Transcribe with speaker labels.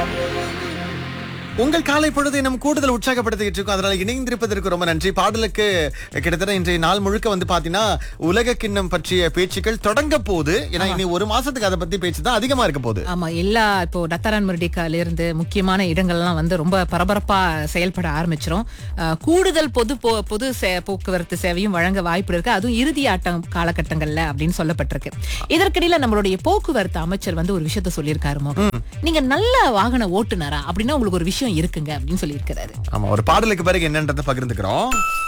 Speaker 1: உங்கள் காலை பொழுதை நம் கூடுதல் உற்சாகப்படுத்திக்கிட்டு இருக்கோம் அதனால இணைந்திருப்பதற்கு ரொம்ப நன்றி பாடலுக்கு கிட்டத்தட்ட இன்றைய நாள் முழுக்க வந்து பாத்தீங்கன்னா உலக கிண்ணம் பற்றிய பேச்சுக்கள் தொடங்க போகுது ஏன்னா இனி ஒரு மாசத்துக்கு அதை பத்தி பேச்சு தான் அதிகமா இருக்க போகுது
Speaker 2: ஆமா எல்லா இப்போ டத்தரான் முரடிக்கால இருந்து முக்கியமான இடங்கள்லாம் வந்து ரொம்ப பரபரப்பா செயல்பட ஆரம்பிச்சிரும் அஹ், கூடுதல் பொது போ- பொது சே- போக்குவரத்து சேவையும் வழங்க வாய்ப்பு இருக்கு அதுவும் இறுதி ஆட்டம் காலகட்டங்கள்ல அப்படின்னு சொல்லப்பட்டிருக்கு இதற்கிடையில நம்மளுடைய போக்குவரத்து அமைச்சர் வந்து ஒரு விஷயத்த சொல்லியிருக்காரு மோகன். நீங்க நல்ல வாகன ஓட்டுனரா அப்படின்னா உங்களுக்கு ஒரு விஷயம் இருக்குங்க அப்படின்னு சொல்லியிருக்கிறாரு
Speaker 1: ஆமா ஒரு பாடலுக்கு பிறகு என்னன்றதை பகிர்ந்துக்கிறோம்